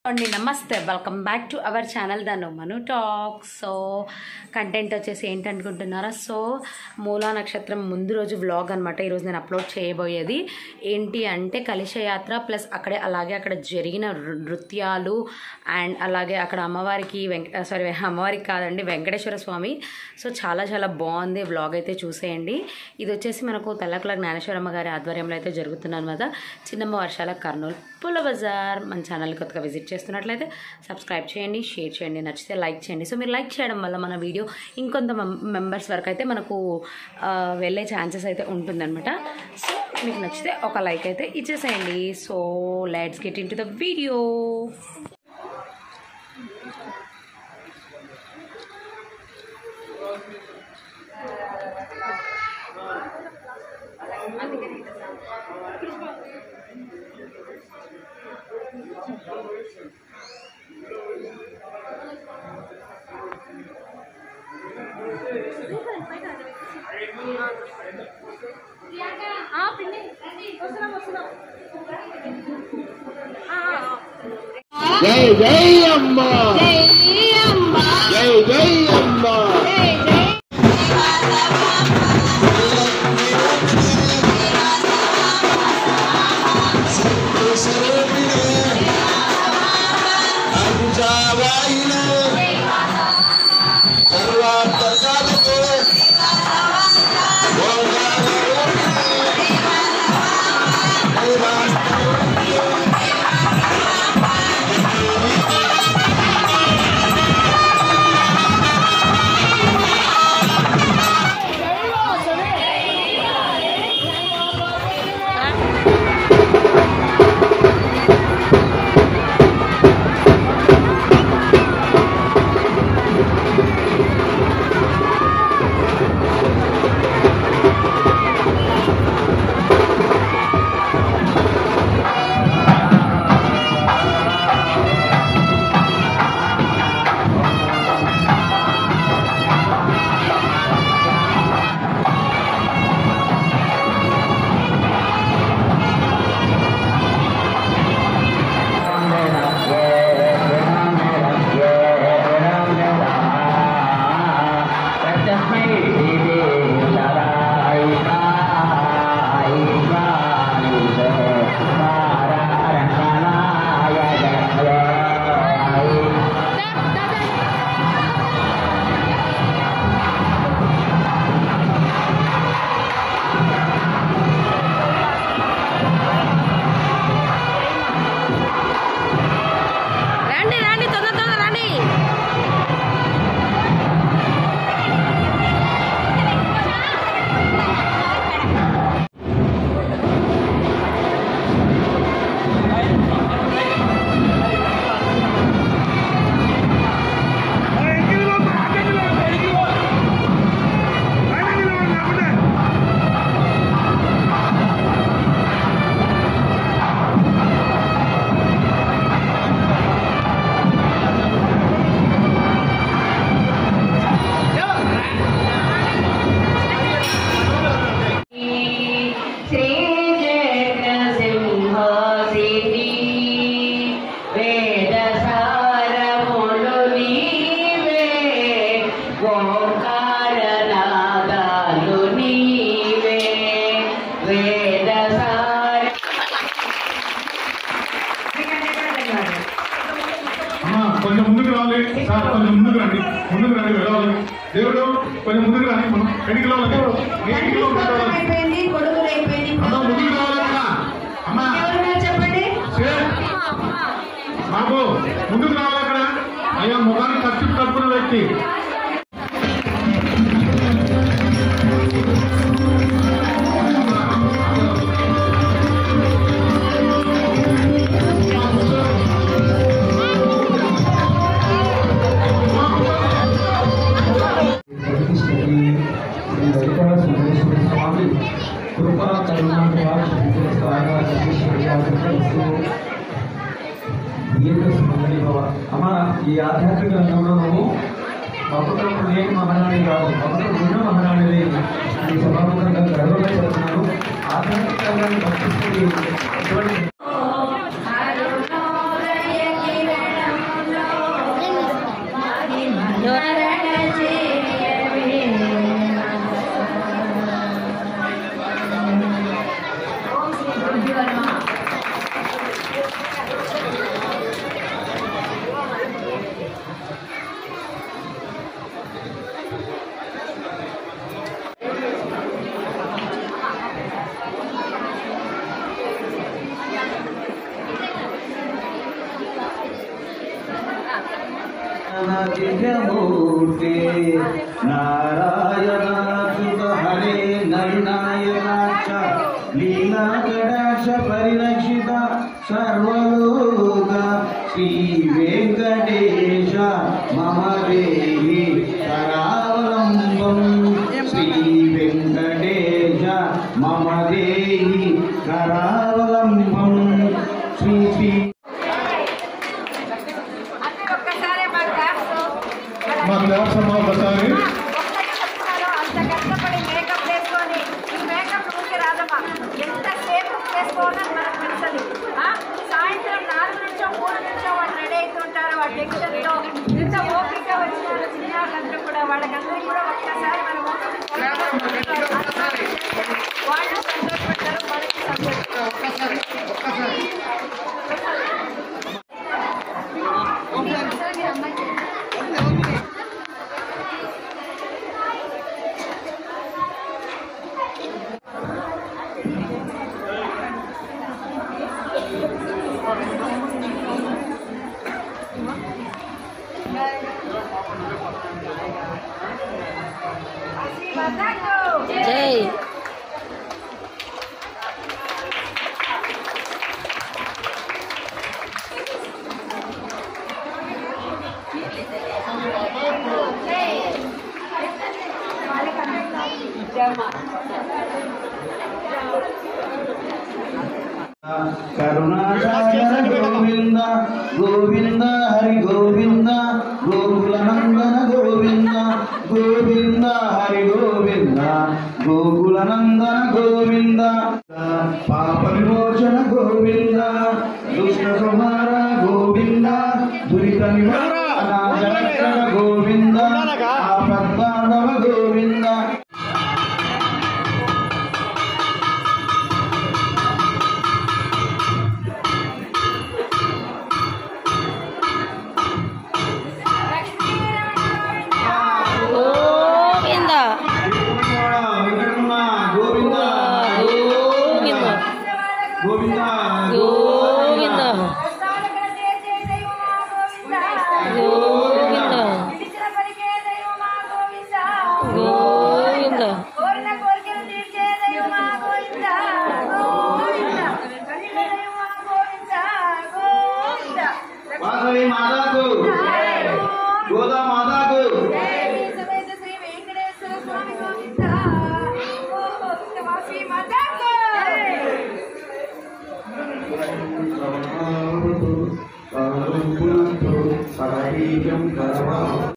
అండి namaste welcome back to our channel the Manu talk so content వచ్చేసి ఏంటనుకుంటున్నారా సో మూలా నక్షత్రం ముందు రోజు వ్లాగ్ అనమాట ఈరోజు నేను అప్లోడ్ చేయబోయేది ఏంటి అంటే కలిశయాత్ర ప్లస్ అక్కడే అలాగే అక్కడ జరిగిన నృ- నృత్యాలు అండ్ అలాగే అక్కడ అమ్మవారికి వెంక సారీ అమ్మవారికి కాదండి వెంకటేశ్వర స్వామి సో చాలా చాలా బాగుంది వ్లాగ్ అయితే చూసేయండి ఇది వచ్చేసి మనకు తెల్లకుల జ్ఞానేశ్వరమ్మ గారి ఆధ్వర్యంలో అయితే జరుగుతుంది అనమాట చిన్నమ్మ వర్షాల కర్నూలు పుల్ల బజార్ మన ఛానల్ కొత్తగా విజిట్ చేస్తున్నట్లయితే సబ్స్క్రైబ్ చేయండి షేర్ చేయండి నచ్చితే లైక్ చేయండి సో మీరు లైక్ చేయడం వల్ల మన వీడియో ఇంకొంత మెంబర్స్ వరకు అయితే మనకు ఆ, వెళ్ళే ఛాన్సెస్ అయితే ఉంటుందన్నమాట సో మీకు నచ్చితే ఒక లైక్ అయితే ఇచ్చేసేయండి so let's get into the video జై జై అమ్మ జై జై అమ్మ రండి రండి తొందర తొందర రండి శ్రీ సింహాసిని వేద సారములు నీవే ఓంకారనాదాలు నీవే వేద సార అమ్మా, కొంచెం ముందుకు రావాలి సార్ కొంచెం ముందుకు రండి ముందుకు రండి వెళ్ళాలి దేవుడు కొంచెం ముందుకు రండి మనం ఎన్నికలో ఎన్నికలో అయిపోయింది కొడుకులు అయిపోయింది అమ్మా ముందుకు రావాలి అమ్మా. అమ్మా ఎవరున్నారు చెప్పండి సేర్. బాబు ముందుకు రావాలి అక్కడ అయ్యా ముఖానికి ఖర్చు తప్పున వ్యక్తి స్వామి కృపా కరుణా అమ్మ ఈ ఆధ్యాత్మిక రంగంలో నువ్వు ఒకప్పుడు నేను మహారాణి కాదు ఒకప్పుడు ఉన్న మహారాణిని ఈ సభాముఖంగా గర్వంగా చెప్తున్నాను ఆధ్యాత్మిక రంగాన్ని భక్తిస్తుంది ఎటువంటి అరుణోదయ కిరణాలు దివ్యమూర్తి నారాయణాచుత హరే నైనాయనాచ లీలా కడాక్ష పరిరక్షిత సర్వలోక శ్రీ వెంకటేశ మమ దేహి కరావలంబం శ్రీ వెంకటేశ మమ దేహి కరావలంబం శ్రీ శ్రీ అందరూ ఒక్కసారి మా క్లాస్ మా క్లాస్ అమ్మ ఒకసారి అంత కష్టపడి మేకప్ వేసుకొని ఈ మేకప్ ఊరికి రాదమ్మా ఎంతసేపు చేసుకోవాలని మనకు తెలుస్తుంది ఆ? సాయంత్రం నాలుగు నుంచో మూడు నుంచో వాళ్ళు రెడీ అవుతుంటారు ఆ టెన్షన్తో ఇంత ఓపిక వచ్చిన చిన్నాళ్ళందరూ కూడా వాళ్ళకందరూ కూడా ఒక్కసారి మనం వాళ్ళు సంతోషపడతారు మనకి సంతోషం జై కరుణాసాగర గోవింద గోవింద హరి గోవింద గోకులనందన గోవింద గోవింద హరి గోవింద గోకులనందన గోవింద పాప విమోచన గోవింద దుష్ట సంహార గోవింద దురిత నివారణ గోవింద ఆపద్బాంధవ గోవింద గోవింద వెంకటరమణ గోవింద గోవింద గోవింద గోవింద గోవింద గోవింద కోరిన కోరికలు తీర్చే దైవమా గోవింద గోవింద కలిగిన దైవమా గోవింద గోవింద వాసవి మాతాకు గోదా మాతాకు జై సమేత శ్రీ వెంకటేశ్వర స్వామి గోవింద గోవింద వాసవి మాతాకు పరమేశ్వర